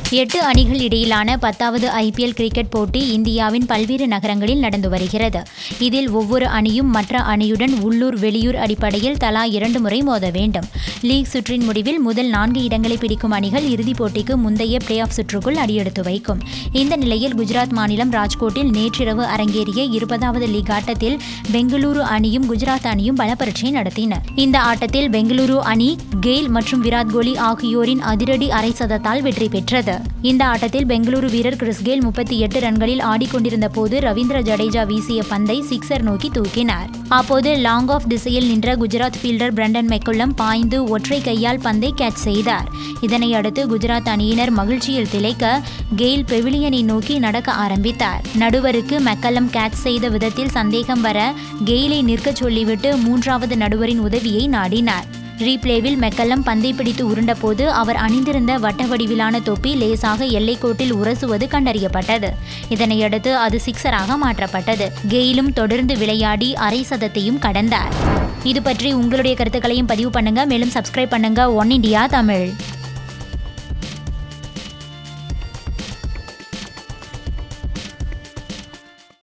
எட்டு அணிகள் இடையிலான பத்தாவது ஐபிஎல் கிரிக்கெட் போட்டி இந்தியாவின் பல்வேறு நகரங்களில் நடந்து வருகிறது இதில் ஒவ்வொரு அணியும் மற்ற அணியுடன் உள்ளூர் வெளியூர் அடிப்படையில் தலா இரண்டு முறை மோத வேண்டும் லீக் சுற்றின் முடிவில் முதல் நான்கு இடங்களை பிடிக்கும் அணிகள் இறுதிப் போட்டிக்கு முந்தைய பிளே ஆஃப் சுற்றுக்குள் அடியெடுத்து வைக்கும் இந்த நிலையில் குஜராத் மாநிலம் ராஜ்கோட்டில் நேற்றிரவு அரங்கேறிய இருபதாவது லீக் ஆட்டத்தில் பெங்களூரு அணியும் குஜராத் அணியும் பலப்பரட்சை நடத்தின இந்த ஆட்டத்தில் பெங்களூரு அணி கெயில் மற்றும் விராட் கோலி ஆகியோரின் அதிரடி அரை சதத்தால் வெற்றி பெற்றது இந்த ஆட்டத்தில் பெங்களூரு வீரர் கிறிஸ் கெயில் முப்பத்தி எட்டு ரன்களில் ஆடிக்கொண்டிருந்த போது ரவீந்திர ஜடேஜா வீசிய பந்தை சிக்ஸர் நோக்கி தூக்கினார் அப்போது லாங் ஆஃப் திசையில் நின்ற குஜராத் ஃபீல்டர் பிரண்டன் மெக்குள்ளம் பாய்ந்து ஒற்றை கையால் பந்தை கேட்ச் செய்தார் இதனை அடுத்து குஜராத் அணியினர் மகிழ்ச்சியில் திளைக்க கெயில் பெவிலியனை நோக்கி நடக்க ஆரம்பித்தார் நடுவருக்கு மெக்கல்லம் கேட்ச் செய்த விதத்தில் சந்தேகம் வர கெயிலை நிற்கச் சொல்லிவிட்டு மூன்றாவது நடுவரின் உதவியை நாடினார் ரீப்ளேவில் மெக்கல்லம் பந்தை பிடித்து உருண்டபோது அவர் அணிந்திருந்த வட்ட வடிவிலான தொப்பி லேசாக எல்லைக்கோட்டில் உரசுவது கண்டறியப்பட்டது இதனையடுத்து அது சிக்ஸராக மாற்றப்பட்டது கெயிலும் தொடர்ந்து விளையாடி அரை சதத்தையும் கடந்தார் இது பற்றி உங்களுடைய கருத்துக்களையும் பதிவு பண்ணுங்க மேலும் சப்ஸ்கிரைப் பண்ணுங்க ஒன் இண்டியா தமிழ்